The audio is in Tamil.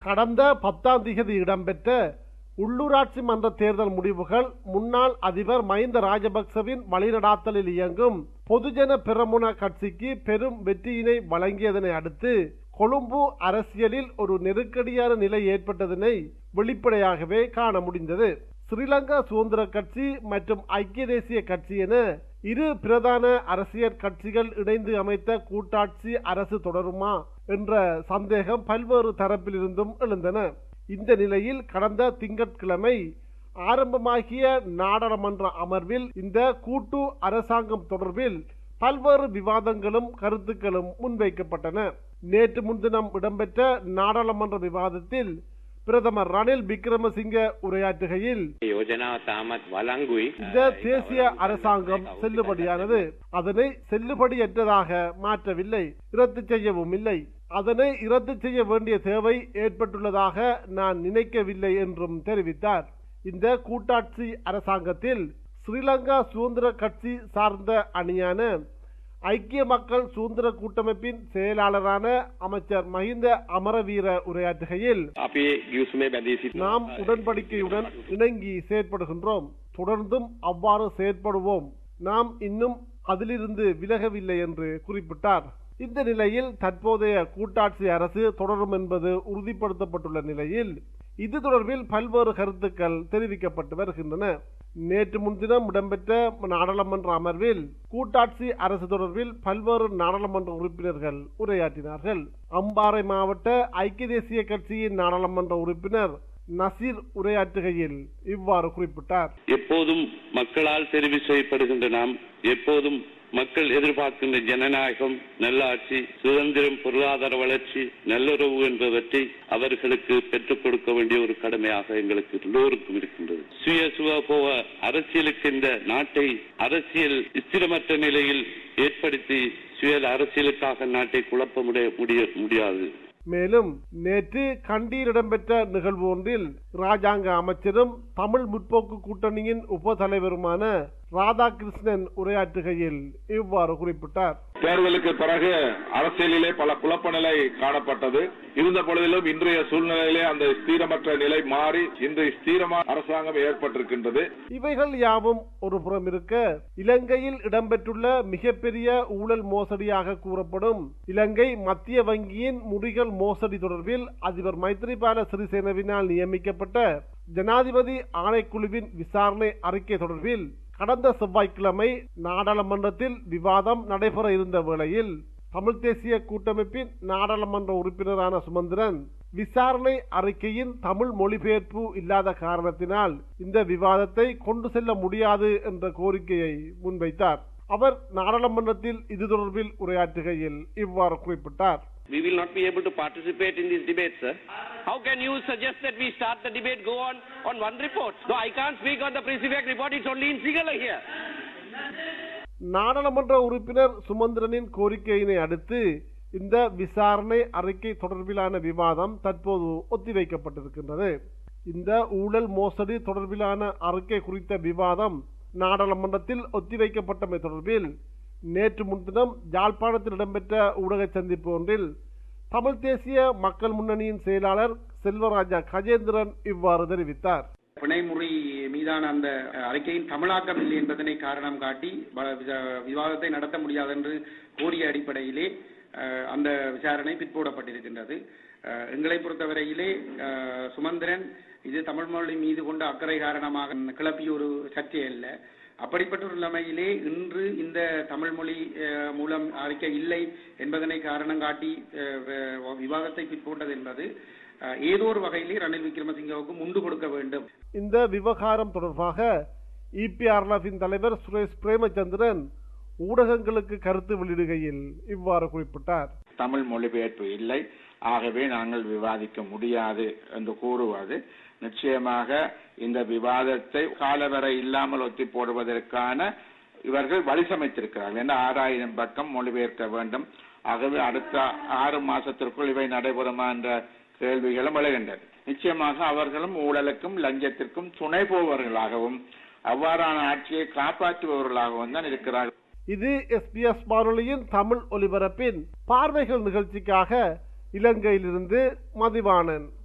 கடந்த பத்தாம் தேதி இடம்பெற்ற உள்ளூராட்சி மன்ற தேர்தல் முடிவுகள் முன்னாள் அதிபர் மஹிந்த ராஜபக்சவின் வழிநடாத்தலில் இயங்கும் பொதுஜன பெரமுன கட்சிக்கு பெரும் வெற்றியினை வழங்கியதனை அடுத்து கொழும்பு அரசியலில் ஒரு நெருக்கடியான நிலை ஏற்பட்டதனை வெளிப்படையாகவே காண முடிந்தது ஸ்ரீலங்கா சுதந்திர கட்சி மற்றும் ஐக்கிய தேசிய கட்சி என இரு பிரதான அரசியல் கட்சிகள் இணைந்து அமைத்த கூட்டாட்சி அரசு தொடருமா என்ற சந்தேகம் பல்வேறு தரப்பிலிருந்தும் எழுந்தன இந்த நிலையில் கடந்த திங்கட்கிழமை ஆரம்பமாகிய நாடாளுமன்ற அமர்வில் இந்த கூட்டு அரசாங்கம் தொடர்பில் பல்வேறு விவாதங்களும் கருத்துக்களும் முன்வைக்கப்பட்டன நேற்று முன்தினம் இடம்பெற்ற நாடாளுமன்ற விவாதத்தில் பிரதமர் ரணில் விக்ரமசிங்க உரையாற்றுகையில் යෝජනාව තාමත් වලංගුයි இந்த தேசிய அரசாங்கம் செல்லுபடியானது அதனை செல்லுபடியற்றதாக மாற்றவில்லை ரத்து செய்யவும் இல்லை அதனை ரத்து செய்ய வேண்டிய தேவை ஏற்பட்டுள்ளதாக நான் நினைக்கவில்லை என்றும் தெரிவித்தார் இந்த கூட்டாட்சி அரசாங்கத்தில் ஸ்ரீலங்கா சுதந்திர கட்சி சார்ந்த அணியான ஐக்கிய மக்கள் சுதந்திர கூட்டமைப்பின் செயலாளரான அமைச்சர் மஹிந்த அமரவீர உரையாற்றுகையில் අපේ ගියුසුමේ බැඳී සිට நாம் உடன்படிக்கையுடன் இணங்கி செயற்படுகின்றோம் தொடர்ந்தும் அவ்வாறு செயற்படுவோம் நாம் இன்னும் அதிலிருந்து விலகவில்லை என்று குறிப்பிட்டார் இந்த நிலையில் தற்போதைய கூட்டாட்சி அரசு தொடரும் என்பது உறுதிப்படுத்தப்பட்டுள்ள நிலையில் இது தொடர்பில் பல்வேறு கருத்துக்கள் தெரிவிக்கப்பட்டு வருகின்றன நேற்று முன்தினம் இடம்பெற்ற நாடாளுமன்ற அமர்வில் கூட்டாட்சி அரசு தொடர்பில் பல்வேறு நாடாளுமன்ற உறுப்பினர்கள் உரையாற்றினார்கள் அம்பாறை மாவட்ட ஐக்கிய தேசிய கட்சியின் நாடாளுமன்ற உறுப்பினர் நசீர் உரையாற்றுகையில் இவ்வாறு குறிப்பிட்டார் எப்போதும் மக்களால் தெரிவு செய்யப்படுகின்ற நாம் எப்போதும் மக்கள் எதிர்பார்க்கின்ற ஜனநாயகம் நல்லாட்சி சுதந்திரம் பொருளாதார வளர்ச்சி நல்லுறவு என்பவற்றை அவர்களுக்கு பெற்றுக் கொடுக்க வேண்டிய ஒரு கடமையாக எங்களுக்கு எல்லோருக்கும் இருக்கின்றது சுய சுகபோக அரசியலுக்கு இந்த நாட்டை அரசியல் ஸ்திரமற்ற நிலையில் ஏற்படுத்தி சுய அரசியலுக்காக நாட்டை குழப்ப முடிய- முடிய- முடியாது மேலும் நேற்று கண்டியில் இடம்பெற்ற நிகழ்வு ஒன்றில் ராஜாங்க அமைச்சரும் தமிழ் முற்போக்கு கூட்டணியின் உப தலைவருமான ராதாகிருஷ்ணன் உரையாற்றுகையில் இவ்வாறு குறிப்பிட்டார் தேர்தலுக்கு பிறகு அரசியலிலே பல குழப்ப நிலை காணப்பட்டது இருந்த பொழுதிலும் இன்றைய சூழ்நிலையிலே அந்த ஸ்திரமற்ற நிலை மாறி இன்று ஸ்திரமான அரசாங்கம் ஏற்பட்டிருக்கின்றது இவைகள் யாவும் ஒரு புறம் இருக்க இலங்கையில் இடம்பெற்றுள்ள மிகப்பெரிய ஊழல் மோசடியாக கூறப்படும் இலங்கை மத்திய வங்கியின் முடிகள் மோசடி தொடர்பில் அதிபர் மைத்ரிபால சிறிசேனவினால் நியமிக்கப்பட்ட ஜனாதிபதி ஆணைக்குழுவின் விசாரணை அறிக்கை தொடர்பில் கடந்த செவ்வாய்க்கிழமை நாடாளுமன்றத்தில் விவாதம் நடைபெற இருந்த வேளையில் தமிழ் தேசிய கூட்டமைப்பின் நாடாளுமன்ற உறுப்பினரான சுமந்திரன் விசாரணை அறிக்கையின் தமிழ் மொழிபெயர்ப்பு இல்லாத காரணத்தினால் இந்த விவாதத்தை கொண்டு செல்ல முடியாது என்ற கோரிக்கையை முன்வைத்தார் அவர் நாடாளுமன்றத்தில் இது தொடர்பில் உரையாற்றுகையில் இவ்வாறு குறிப்பிட்டார் We will not be able to participate in this debate, sir. How can you suggest that we start the debate, go on on one report? No, I can't speak on the Principal report, it's only in Sinhala here. நாடாளுமன்ற உறுப்பினர் சுமந்திரனின் கோரிக்கையினை அடுத்து இந்த விசாரணை அறிக்கை தொடர்பிலான விவாதம் தற்போது ஒத்திவைக்கப்பட்டிருக்கின்றது இந்த ஊழல் மோசடி தொடர்பிலான அறிக்கை குறித்த விவாதம் நாடாளுமன்றத்தில் ஒத்திவைக்கப்பட்டமை தொடர்பில் நேற்று முன்தினம் யாழ்ப்பாணத்தில் இடம்பெற்ற ஊடக சந்திப்பு ஒன்றில் தமிழ் தேசிய மக்கள் முன்னணியின் செயலாளர் செல்வராஜா கஜேந்திரன் இவ்வாறு தெரிவித்தார் பிணைமுறை மீதான அந்த அறிக்கையின் தமிழாக்கம் இல்லை என்பதனை காரணம் காட்டி வ- விசா- விவாதத்தை நடத்த முடியாது என்று கோரிய அடிப்படையிலே அஹ், அந்த விசாரணை பிற்போடப்பட்டிருக்கின்றது அஹ், எங்களை பொறுத்தவரையிலே அஹ், சுமந்திரன் இது தமிழ் மொழி மீது கொண்ட அக்கறை காரணமாக கிளப்பிய ஒரு சர்ச்சை அல்ல அப்படிப்பட்ட ஒரு நிலைமையிலே இன்று இந்த தமிழ் மொழி அஹ், மூலம் அறிக்கை இல்லை என்பதனை காரணம் காட்டி அஹ், வ- விவாதத்தை பிற்போட்டது என்பது அஹ், ஏதோ ஒரு வகையிலே ரணில் விக்ரமசிங்கவுக்கு முண்டு கொடுக்க வேண்டும் இந்த விவகாரம் தொடர்பாக இபிஆர்எஃபின் தலைவர் சுரேஷ் பிரேமச்சந்திரன் ஊடகங்களுக்கு கருத்து வெளியிடுகையில் இவ்வாறு குறிப்பிட்டார் தமிழ் மொழிபெயர்ப்பு இல்லை ஆகவே நாங்கள் விவாதிக்க முடியாது என்று கூறுவது நிச்சயமாக இந்த விவாதத்தை காலவரை இல்லாமல் ஒத்தி போடுவதற்கான இவர்கள் வழி சமைத்திருக்கிறார்கள் ஏன்னா ஆறாயிரம் பக்கம் மொழிபெயர்க்க வேண்டும் ஆகவே அடுத்த ஆறு மாசத்திற்குள் இவை நடைபெறுமா என்ற கேள்விகளும் எழுகின்றது நிச்சயமாக அவர்களும் ஊழலுக்கும் லஞ்சத்திற்கும் துணை போவர்களாகவும் அவ்வாறான ஆட்சியை காப்பாற்றுபவர்களாகவும் தான் இருக்கிறார்கள் இது எஸ்பிஎஸ் வானொலியின் தமிழ் ஒலிபரப்பின் பார்வைகள் நிகழ்ச்சிக்காக இலங்கையிலிருந்து மதிவாணன்